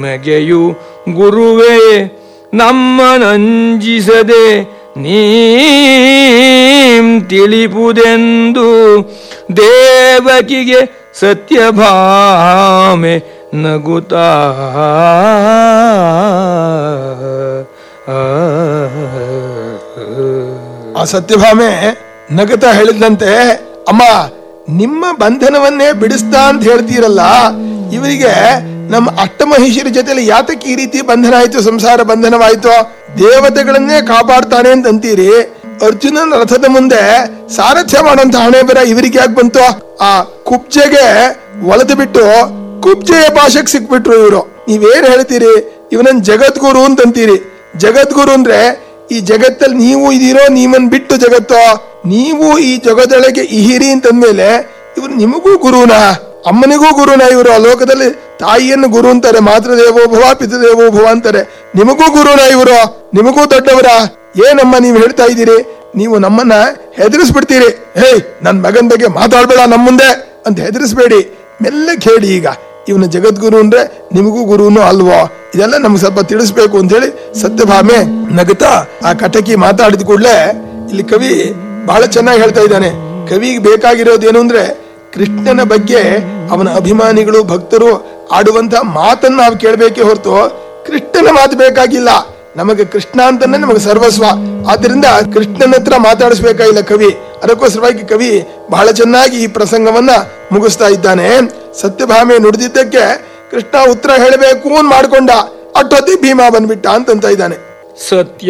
ನಗೆಯು ಗುರುವೇ ನಮ್ಮನಂಜಿಸದೆ ನೀಂ ತಿಳಿಪುದೆಂದು ದೇವಕಿಗೆ ಸತ್ಯಭಾಮೆ ನಗುತ್ತಾ ಆ ಸತ್ಯಭಾಮೆ ನಗತ ಹೇಳಿದ್ಲಂತೆ ಅಮ್ಮ ನಿಮ್ಮ ಬಂಧನವನ್ನೇ ಬಿಡಿಸ್ತಾ ಅಂತ ಹೇಳ್ತೀರಲ್ಲ ಇವರಿಗೆ ನಮ್ಮ ಅಷ್ಟಮಹಿಷಿರ ಜೊತೆಲಿ ಯಾತಕ್ಕೆ ಈ ರೀತಿ ಬಂಧನ ಆಯ್ತು ಸಂಸಾರ ಬಂಧನವಾಯ್ತು ದೇವತೆಗಳನ್ನೇ ಕಾಪಾಡ್ತಾನೆ ಅಂತ ಅಂತೀರಿ ಅರ್ಜುನನ ರಥದ ಮುಂದೆ ಸಾರಥ್ಯ ಮಾಡೋಂತ ಹಣೆ ಬರ ಇವರಿಗೆ ಯಾಕೆ ಬಂತು ಆ ಕುಬ್ಜೆಗೆ ಒಳೆದು ಬಿಟ್ಟು ಕುಬ್ಜೆಯ ಪಾಶಕ್ಕೆ ಸಿಕ್ಬಿಟ್ರು ಇವರು ನೀವೇನ್ ಹೇಳ್ತೀರಿ ಇವನನ್ ಜಗದ್ಗುರು ಅಂತಂತೀರಿ ಜಗದ್ಗುರು ಅಂದ್ರೆ ಈ ಜಗತ್ತಲ್ಲಿ ನೀವು ಇದೀರೋ ನೀವನ್ ಬಿಟ್ಟು ಜಗತ್ತೋ ನೀವು ಈ ಜಗದೊಳಗೆ ಇಹಿರಿ ಅಂತಂದ್ಮೇಲೆ ಇವ್ರು ನಿಮಗೂ ಗುರುನಾ ಅಮ್ಮನಿಗೂ ಗುರುನಾ ಇವರು ಆ ಲೋಕದಲ್ಲಿ ತಾಯಿಯನ್ನು ಗುರು ಅಂತಾರೆ ಮಾತೃ ದೇವೋಭವ ಪಿತೃದೇವೋಭವ ಅಂತಾರೆ ನಿಮಗೂ ಗುರುನಾ ಇವರು ನಿಮಗೂ ದೊಡ್ಡವರ ಏನಮ್ಮ ನೀವು ಹೇಳ್ತಾ ಇದ್ದೀರಿ ನೀವು ನಮ್ಮನ್ನ ಹೆದರಿಸ್ಬಿಡ್ತೀರಿ ಹೇಯ್ ನನ್ ಮಗನ್ ಬಗ್ಗೆ ಮಾತಾಡ್ಬೇಡ ನಮ್ಮ ಮುಂದೆ ಅಂತ ಹೆದರಿಸ್ಬೇಡಿ ಮೆಲ್ಲಗೆ ಹೇಳಿ ಈಗ ಇವನ ಜಗದ್ಗುರು ಅಂದ್ರೆ ನಿಮಗೂ ಗುರುನು ಅಲ್ವೋ ಇದೆಲ್ಲ ನಮ್ಗೆ ಸ್ವಲ್ಪ ತಿಳಿಸ್ಬೇಕು ಅಂತ ಹೇಳಿ ಸತ್ಯಭಾಮೆ ನಗುತ್ತಾ ಆ ಕಟಕಿ ಮಾತಾಡಿದ ಕೂಡಲೇ ಇಲ್ಲಿ ಕವಿ ಬಹಳ ಚೆನ್ನಾಗಿ ಹೇಳ್ತಾ ಇದ್ದಾನೆ ಕವಿಗೆ ಬೇಕಾಗಿರೋದೇನು ಅಂದ್ರೆ ಕೃಷ್ಣನ ಬಗ್ಗೆ ಅವನ ಅಭಿಮಾನಿಗಳು ಭಕ್ತರು ಆಡುವಂತ ಮಾತನ್ನ ನಾವು ಕೇಳಬೇಕೇ ಹೊರತು ಕೃಷ್ಣನ ಮಾತು ಬೇಕಾಗಿಲ್ಲ ನಮಗೆ ಕೃಷ್ಣ ಅಂತಾನೆ ನಮಗೆ ಸರ್ವಸ್ವ ಆದ್ರಿಂದ ಕೃಷ್ಣನ ಹತ್ರ ಮಾತಾಡಿಸ್ಬೇಕಾಗಿಲ್ಲ ಕವಿ ಅದಕ್ಕೋಸ್ಕರವಾಗಿ ಕವಿ ಬಹಳ ಚೆನ್ನಾಗಿ ಈ ಪ್ರಸಂಗವನ್ನ ಮುಗಿಸ್ತಾ ಇದ್ದಾನೆ ಸತ್ಯಭಾಮೆ ನುಡಿದಿದ್ದಕ್ಕೆ ಕೃಷ್ಣ ಉತ್ತರ ಹೇಳಬೇಕು ಅಂತ ಮಾಡ್ಕೊಂಡ ಅಟ್ಟೊತ್ತಿ ಭೀಮ ಬಂದ್ಬಿಟ್ಟ ಅಂತಂತ ಇದ್ದಾನೆ ಸತ್ಯ